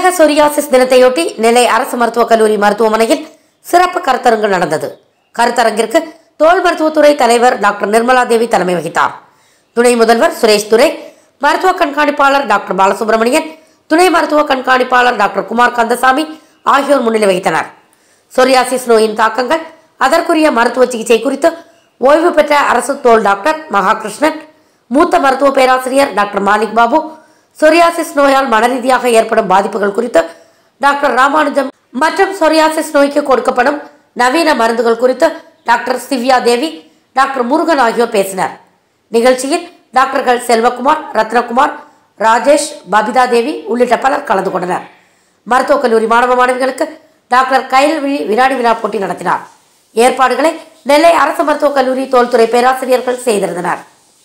உலக சொரியாசிஸ் தினத்தையொட்டி நெல்லை அரசு மருத்துவக் கல்லூரி மருத்துவமனையில் சிறப்பு கருத்தரங்கு நடந்தது கருத்தரங்கிற்கு தோல் மருத்துவத்துறை தலைவர் டாக்டர் நிர்மலா தேவி தலைமை வகித்தார் துணை முதல்வர் சுரேஷ் துரை மருத்துவ கண்காணிப்பாளர் டாக்டர் பாலசுப்ரமணியன் துணை மருத்துவ கண்காணிப்பாளர் டாக்டர் குமார் கந்தசாமி ஆகியோர் முன்னிலை வகித்தனர் சொரியாசிஸ் நோயின் தாக்கங்கள் அதற்குரிய மருத்துவ சிகிச்சை குறித்து ஓய்வு பெற்ற அரசு தோல் டாக்டர் மகாகிருஷ்ணன் மூத்த மருத்துவ பேராசிரியர் டாக்டர் மாலிக் பாபு சொரியாசிஸ் நோயால் மனரீதியாக ஏற்படும் பாதிப்புகள் குறித்து டாக்டர் ராமானுஜம் மற்றும் சொரியாசிஸ் நோய்க்கு கொடுக்கப்படும் நவீன மருந்துகள் குறித்து டாக்டர் சிவ்யா தேவி டாக்டர் முருகன் ஆகியோர் பேசினர் நிகழ்ச்சியில் டாக்டர்கள் செல்வகுமார் ரத்னகுமார் ராஜேஷ் பபிதா தேவி உள்ளிட்ட பலர் கலந்து கொண்டனர் மருத்துவக் கல்லூரி மாணவ மாணவிகளுக்கு டாக்டர் கயல்விழி வினாடி வினா போட்டி நடத்தினார் ஏற்பாடுகளை நெல்லை அரசு மருத்துவக் கல்லூரி தோல்துறை பேராசிரியர்கள் செய்திருந்தனர்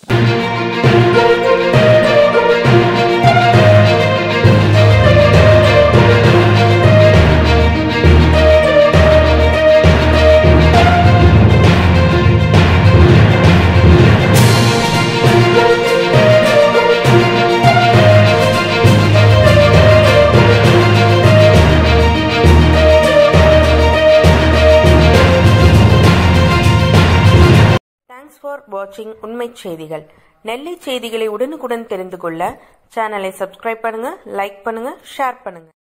தேங்க்ஸ் ஃபார் வாட்சிங் உண்மை செய்திகள் நெல்லை செய்திகளை உடனுக்குடன் தெரிந்து கொள்ள சேனலை சப்ஸ்கிரைப் பண்ணுங்க லைக் பண்ணுங்க ஷேர் பண்ணுங்க